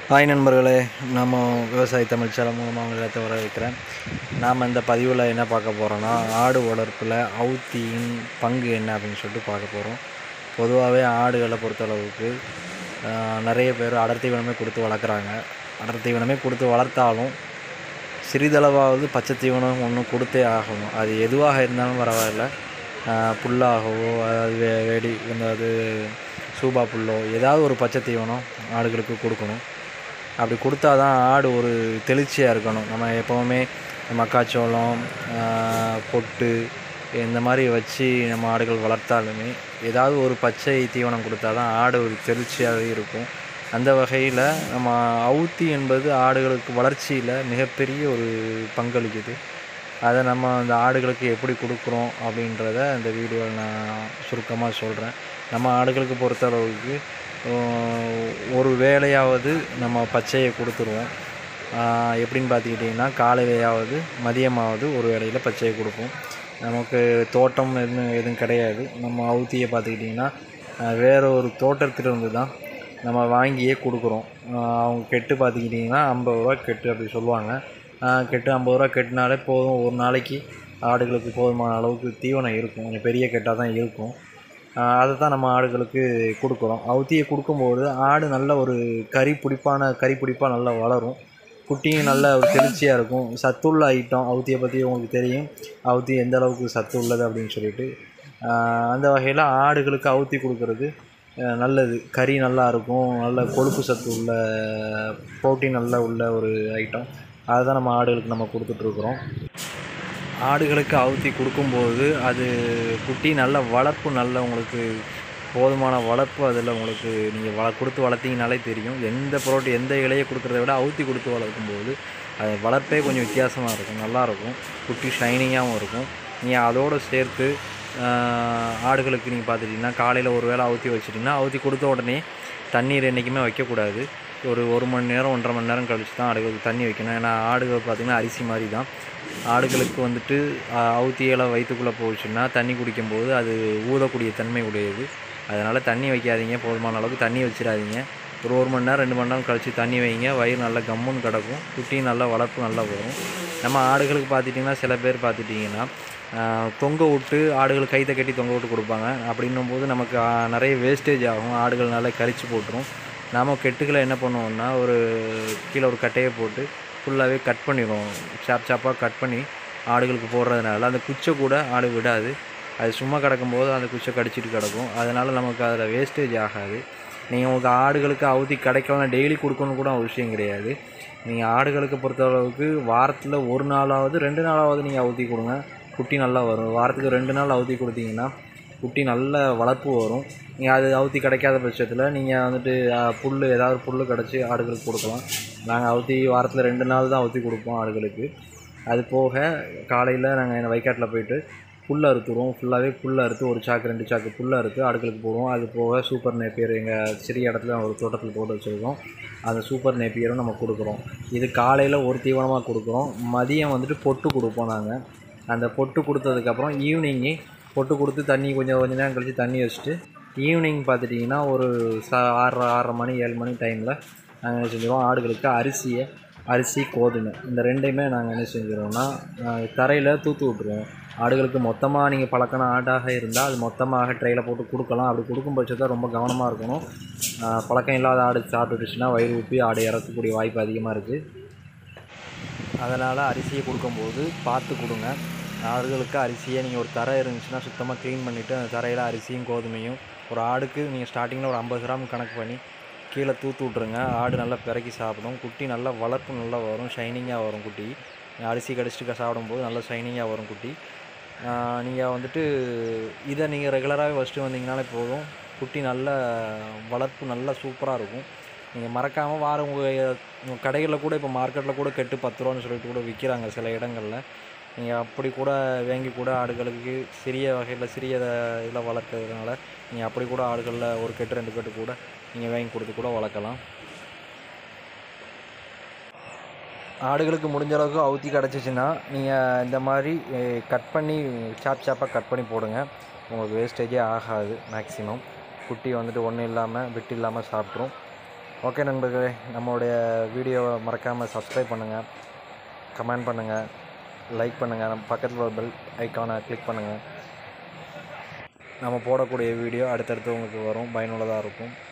hi நண்பர்களே நம்ம விவசாய தமிழ் சேனல் மூலமாக உங்களை எல்லாத்தையும் வர வைக்கிறேன் நாம் இந்த பதிவில் என்ன பார்க்க போகிறோன்னா ஆடு வளர்ப்பில் அவுத்தியின் பங்கு என்ன அப்படின்னு சொல்லிட்டு பார்க்க போகிறோம் பொதுவாகவே ஆடுகளை பொறுத்தளவுக்கு ஆஹ், நிறைய பேர் அடர் தீவனமே கொடுத்து வளர்க்குறாங்க அடர் தீவனமே கொடுத்து வளர்த்தாலும் சிறிதளவாவது பச்சை தீவனம் ஒன்று கொடுத்தே ஆகணும் அது எதுவாக இருந்தாலும் பரவாயில்ல ஆஹ், புல்லாகவோ அதாவது வே வேடி அதாவது சூபா புல்லோ ஏதாவது ஒரு பச்சை தீவனம் ஆடுகளுக்கு கொடுக்கணும் அப்படி கொடுத்தா தான் ஆடு ஒரு தெளிச்சியாக இருக்கணும் நம்ம எப்போவுமே மக்காச்சோளம் ஆஹ், பொட்டு இந்த மாதிரி வச்சு நம்ம ஆடுகள் வளர்த்தாலுமே ஏதாவது ஒரு பச்சை தீவனம் கொடுத்தா தான் ஆடு ஒரு தெளிச்சியாகவே இருக்கும் அந்த வகையில் நம்ம அவுத்தி என்பது ஆடுகளுக்கு வளர்ச்சியில் மிகப்பெரிய ஒரு பங்களிக்குது அதை நம்ம அந்த ஆடுகளுக்கு எப்படி கொடுக்குறோம் அப்படின்றத இந்த வீடியோவில் நான் சுருக்கமாக சொல்கிறேன் நம்ம ஆடுகளுக்கு பொறுத்தளவுக்கு ஆஹ், ஒரு வேளையாவது நம்ம பச்சையை கொடுத்துருவோம் ஆஹ், எப்படின்னு பார்த்துக்கிட்டிங்கன்னா காலையிலையாவது மதியமாவது ஒரு வேளையில் பச்சையை கொடுப்போம் நமக்கு தோட்டம் எதுவும் எதுவும் கிடையாது நம்ம அவுத்தியை பார்த்துக்கிட்டிங்கன்னா ஆஹ், வேற ஒரு தோட்டத்திலிருந்து தான் நம்ம வாங்கியே கொடுக்குறோம் ஆஹ், அவங்க கெட்டு பார்த்துக்கிட்டிங்கன்னா ஐம்பது ரூபா கெட்டு அப்படி சொல்லுவாங்க ஆஹ், கெட்டு ஐம்பது ரூபா கெட்டுனாலே போதும் ஒரு நாளைக்கு ஆடுகளுக்கு போதுமான அளவுக்கு தீவனம் இருக்கும் கொஞ்சம் பெரிய கெட்டாக தான் இருக்கும் ஆஹ், அதை தான் நம்ம ஆடுகளுக்கு கொடுக்குறோம் அவுத்தியை கொடுக்கும்போது ஆடு நல்ல ஒரு கறி பிடிப்பான கறி பிடிப்பாக நல்லா வளரும் குட்டியும் நல்ல ஒரு தெளிச்சியாக இருக்கும் சத்துள்ள ஐட்டம் அவுத்தியை பற்றி உங்களுக்கு தெரியும் அவுத்தி எந்த அளவுக்கு சத்து உள்ளது அப்படின்னு சொல்லிட்டு ஆஹ், அந்த வகையில் ஆடுகளுக்கு அவுத்தி கொடுக்கறது அஹ், நல்லது கறி நல்லா இருக்கும் நல்ல கொழுப்பு சத்து உள்ள ப்ரோட்டீன் நல்ல உள்ள ஒரு ஐட்டம் அதை தான் நம்ம ஆடுகளுக்கு நம்ம கொடுத்துட்ருக்குறோம் ஆடுகளுக்கு அவுத்தி கொடுக்கும்போது அது குட்டி நல்ல வளர்ப்பு நல்ல உங்களுக்கு போதுமான வளர்ப்பு அதில் உங்களுக்கு நீங்கள் வள கொடுத்து வளர்த்தீங்கனாலே தெரியும் எந்த புரோட்டி எந்த இலையை கொடுக்குறத விட அவுத்தி கொடுத்து வளர்க்கும்போது அது வளர்ப்பே கொஞ்சம் வித்தியாசமாக இருக்கும் நல்லாயிருக்கும் குட்டி ஷைனிங்காகவும் இருக்கும் நீங்கள் அதோடு சேர்த்து ஆஹ், ஆடுகளுக்கு நீங்கள் பார்த்துட்டிங்கன்னா காலையில் ஒரு வேளை அவுத்தி வச்சிட்டிங்கன்னா அவுத்தி கொடுத்த உடனே தண்ணீர் என்றைக்குமே வைக்கக்கூடாது ஒரு ஒரு மணி நேரம் ஒன்றரை மணி நேரம் கழிச்சு தான் ஆடுகளுக்கு தண்ணி வைக்கணும் ஏன்னா ஆடுகள் பார்த்திங்கன்னா அரிசி மாதிரி தான் ஆடுகளுக்கு வந்துட்டு ஆஹ், அவுத்தி இலை வயிற்றுக்குள்ளே போச்சுன்னா தண்ணி குடிக்கும்போது அது ஊதக்கூடிய தன்மை உடையது அதனால் தண்ணி வைக்காதீங்க போதுமான அளவுக்கு தண்ணி வச்சிடாதீங்க ஒரு ஒரு மணி நேரம் ரெண்டு மணி நேரம் கழித்து தண்ணி வைங்க வயிறு நல்லா கம்முன்னு கிடக்கும் குட்டி நல்லா வளர்ப்பு நல்லா வரும் நம்ம ஆடுகளுக்கு பார்த்துட்டிங்கன்னா சில பேர் பார்த்துட்டிங்கன்னா ஆஹ், தொங்க விட்டு ஆடுகள் கைத்தை கட்டி தொங்க விட்டு கொடுப்பாங்க அப்படின்னும் போது நமக்கு ஆஹ், நிறைய வேஸ்டேஜ் ஆகும் ஆடுகள் நல்லா கரிச்சு போட்டுரும் நாம் கெட்டுகளை என்ன பண்ணுவோம்னா ஒரு கீழே ஒரு கட்டையை போட்டு ஃபுல்லாகவே கட் பண்ணிடுவோம் சாப் சாப்பாக கட் பண்ணி ஆடுகளுக்கு போடுறதுனால அந்த குச்சை கூட ஆடு விடாது அது சும்மா கிடக்கும்போது அந்த குச்சை கடிச்சிட்டு கிடக்கும் அதனால் நமக்கு அதில் வேஸ்டேஜ் ஆகாது நீங்கள் உங்களுக்கு ஆடுகளுக்கு அவுத்தி கிடைக்கலாம் டெய்லி கொடுக்கணும் கூட அவசியம் கிடையாது நீங்கள் ஆடுகளுக்கு பொறுத்தளவுக்கு வாரத்தில் ஒரு நாளாவது ரெண்டு நாளாவது நீங்கள் அவுத்தி கொடுங்க குட்டி நல்லா வரும் வாரத்துக்கு ரெண்டு நாள் அவுத்தி கொடுத்தீங்கன்னா குட்டி நல்ல வளர்ப்பு வரும் நீங்கள் அது அவுத்தி கிடைக்காத பட்சத்தில் நீங்கள் வந்துட்டு அஹ், புல் ஏதாவது புல் கிடச்சி ஆடுகளுக்கு கொடுக்கலாம் நாங்கள் அவுத்தி வாரத்தில் ரெண்டு நாள் தான் அவுத்தி கொடுப்போம் ஆடுகளுக்கு அது போக காலையில் நாங்கள் வயக்காட்டில் போயிட்டு புல் அறுத்துருவோம் ஃபுல்லாகவே புல் அறுத்து ஒரு சாக்கு ரெண்டு சாக்கு புல் அறுத்து ஆடுகளுக்கு போடுவோம் அது போக சூப்பர் நேப்பியர் எங்கள் சிறிய இடத்துல ஒரு தோட்டத்தில் போட்டு வச்சுருக்கோம் அந்த சூப்பர் நேப்பியரும் நம்ம கொடுக்குறோம் இது காலையில் ஒரு தீவனமாக கொடுக்குறோம் மதியம் வந்துட்டு பொட்டு கொடுப்போம் நாங்கள் அந்த பொட்டு கொடுத்ததுக்கப்புறம் ஈவினிங்கு பொட்டு கொடுத்து தண்ணி கொஞ்சம் கொஞ்ச நேரம் கழித்து தண்ணி வச்சுட்டு ஈவினிங் பார்த்துட்டிங்கன்னா ஒரு ச ஆறரை ஆறரை மணி ஏழு மணி டைமில் நாங்கள் என்ன செஞ்சுருவோம் ஆடுகளுக்கு அரிசியை அரிசி கோதுமை இந்த ரெண்டையுமே நாங்கள் என்ன செஞ்சுருவோம்னா தரையில் தூத்து விட்ருவோம் ஆடுகளுக்கு மொத்தமாக நீங்கள் பழக்கின ஆடாக இருந்தால் அது மொத்தமாக ட்ரெயில் போட்டு கொடுக்கலாம் அப்படி கொடுக்கும் பட்சத்தில் ரொம்ப கவனமாக இருக்கணும் ஆஹ் பழக்கம் இல்லாத ஆடு சாப்பிட்டுச்சுன்னா வயிறு ஊப்பி ஆடு இறக்கக்கூடிய வாய்ப்பு அதிகமாக இருக்குது அதனால் அரிசியை கொடுக்கும்போது பார்த்து கொடுங்க ஆடுகளுக்கு அரிசியை நீங்கள் ஒரு தரை இருந்துச்சுன்னா சுத்தமாக க்ளீன் பண்ணிவிட்டு அந்த தரையில் அரிசியும் கோதுமையும் ஒரு ஆடுக்கு நீங்கள் ஸ்டார்டிங்கில் ஒரு ஐம்பது கிராம் கணக்கு பண்ணி கீழே தூத்து விட்ருங்க ஆடு நல்லா பிறக்கி சாப்பிடும் குட்டி நல்லா வளர்ப்பு நல்லா வரும் ஷைனிங்காக வரும் குட்டி அரிசி கடிச்சிட்டு சாப்பிடும்போது நல்லா ஷைனிங்காக வரும் குட்டி நீங்கள் வந்துட்டு இதை நீங்கள் ரெகுலராகவே வச்சுட்டு வந்தீங்கனாலே போதும் குட்டி நல்ல வளர்ப்பு நல்லா சூப்பராக இருக்கும் நீங்கள் மறக்காமல் வாரம் உங்கள் கடைகளில் கூட இப்போ மார்க்கெட்டில் கூட கெட்டு பத்து ரூபான்னு சொல்லிட்டு கூட விற்கிறாங்க சில இடங்களில் நீங்கள் அப்படி கூட வாங்கி கூட ஆடுகளுக்கு சிறிய வகையில் சிறிய இதில் வளர்க்கறதுனால நீங்கள் அப்படி கூட ஆடுகளில் ஒரு கெட்டு ரெண்டு கெட்டு கூட நீங்கள் வாங்கி கொடுத்து கூட வளர்க்கலாம் ஆடுகளுக்கு முடிஞ்ச அளவுக்கு அவுத்தி கிடச்சிச்சின்னா நீங்கள் இந்த மாதிரி கட் பண்ணி சாப் சாப்பாக கட் பண்ணி போடுங்க உங்களுக்கு வேஸ்டேஜே ஆகாது மேக்ஸிமம் குட்டி வந்துட்டு ஒன்றும் இல்லாமல் விட்டு இல்லாமல் சாப்பிட்ரும் ஓகே நண்பர்களே நம்மளுடைய வீடியோவை மறக்காமல் சப்ஸ்கிரைப் பண்ணுங்கள் கமெண்ட் பண்ணுங்கள் லைக் பண்ணுங்கள் நம்ம பக்கத்தில் ஒரு பெல் ஐக்கானை கிளிக் பண்ணுங்கள் நம்ம போடக்கூடிய வீடியோ அடுத்தடுத்து உங்களுக்கு வரும் பயனுள்ளதாக இருக்கும்